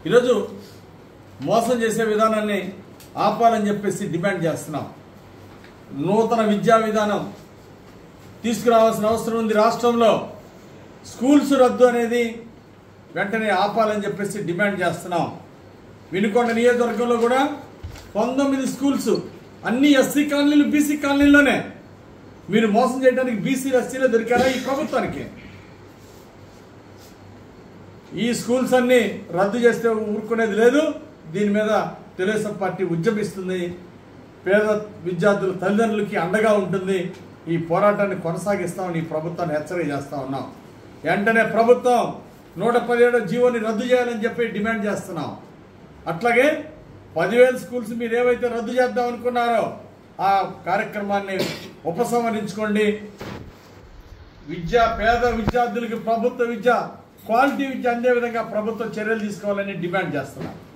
ఈరోజు మోసం చేసే విధానాన్ని ఆపాలని చెప్పేసి డిమాండ్ చేస్తున్నాం నూతన విద్యా విధానం తీసుకురావాల్సిన అవసరం ఉంది రాష్ట్రంలో స్కూల్స్ రద్దు అనేది వెంటనే ఆపాలని చెప్పేసి డిమాండ్ చేస్తున్నాం వినుకొండ నియోజకవర్గంలో కూడా పంతొమ్మిది స్కూల్స్ అన్ని ఎస్సీ కాలనీలు బీసీ కాలనీలోనే మీరు మోసం చేయడానికి బీసీలు ఎస్సీలో దొరికారా ఈ ప్రభుత్వానికి ఈ స్కూల్స్ అన్ని రద్దు చేస్తే ఊరుకునేది లేదు దీని మీద తెలుగుదేశం పార్టీ ఉద్యమిస్తుంది పేద విద్యార్థుల తల్లిదండ్రులకి అండగా ఉంటుంది ఈ పోరాటాన్ని కొనసాగిస్తామని ఈ ప్రభుత్వాన్ని హెచ్చరిక చేస్తా ఉన్నాం వెంటనే ప్రభుత్వం నూట పదిహేడు జీవోని రద్దు చేయాలని చెప్పి డిమాండ్ చేస్తున్నాం అట్లాగే పదివేల స్కూల్స్ మీరు ఏవైతే రద్దు చేద్దాం అనుకున్నారో ఆ కార్యక్రమాన్ని ఉపసంహరించుకోండి విద్య పేద విద్యార్థులకి ప్రభుత్వ విద్య క్వాలిటీ విద్య అందే విధంగా ప్రభుత్వం చర్యలు తీసుకోవాలని డిమాండ్ చేస్తున్నాం